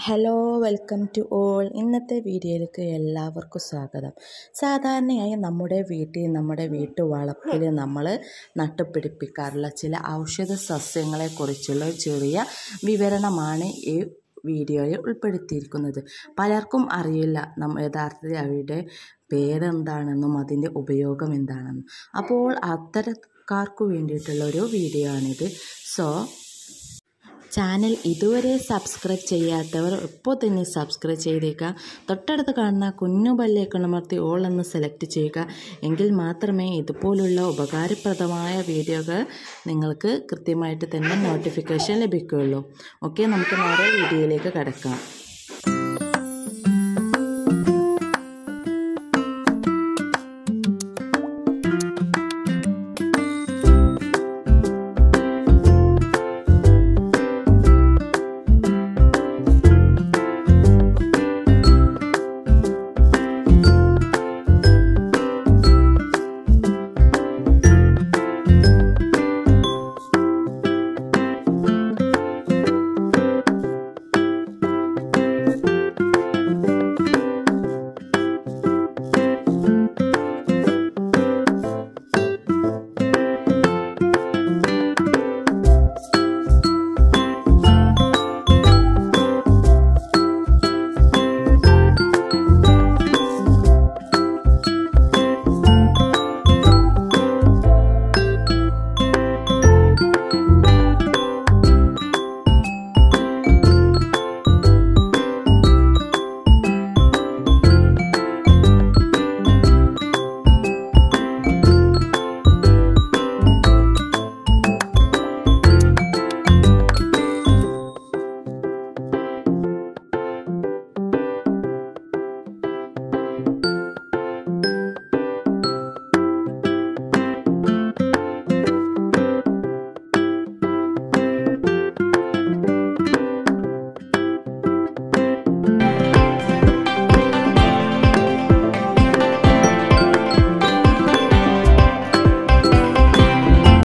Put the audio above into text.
hello welcome to all ഇന്നത്തെ വീഡിയോയിലേക്ക് എല്ലാവർക്കും സ്വാഗതം സാധാരണയായി നമ്മുടെ വീട്ടിൽ നമ്മുടെ വീട്ടുവളപ്പിൽ നമ്മൾ നട്ടുപിടിപ്പിക്കാറുള്ള ചില ഔഷധ സസ്യങ്ങളെക്കുറിച്ചുള്ള ഒരു ചെറിയ വിവരണമാണ് ഈ വീഡിയോയിൽ ഉൾപ്പെടുത്തിയിരിക്കുന്നത് പലർക്കും അറിയില്ല നമ്മ യഥാർത്ഥത്തിൽ അവയുടെ പേരെന്താണെന്നും അതിൻ്റെ ഉപയോഗം എന്താണെന്നും അപ്പോൾ അത്തരക്കാർക്ക് വേണ്ടിയിട്ടുള്ള ഒരു വീഡിയോ ആണിത് സോ ചാനൽ ഇതുവരെ സബ്സ്ക്രൈബ് ചെയ്യാത്തവർ ഇപ്പോൾ തന്നെ സബ്സ്ക്രൈബ് ചെയ്തേക്കുക തൊട്ടടുത്ത് കാണുന്ന കുഞ്ഞു ബല്ലേക്കണമർത്തി ഓൾ എന്ന് സെലക്ട് ചെയ്യുക എങ്കിൽ മാത്രമേ ഇതുപോലുള്ള ഉപകാരപ്രദമായ വീഡിയോകൾ നിങ്ങൾക്ക് കൃത്യമായിട്ട് തന്നെ നോട്ടിഫിക്കേഷൻ ലഭിക്കുകയുള്ളൂ ഓക്കെ നമുക്ക് നേരെ വീഡിയോയിലേക്ക് കിടക്കാം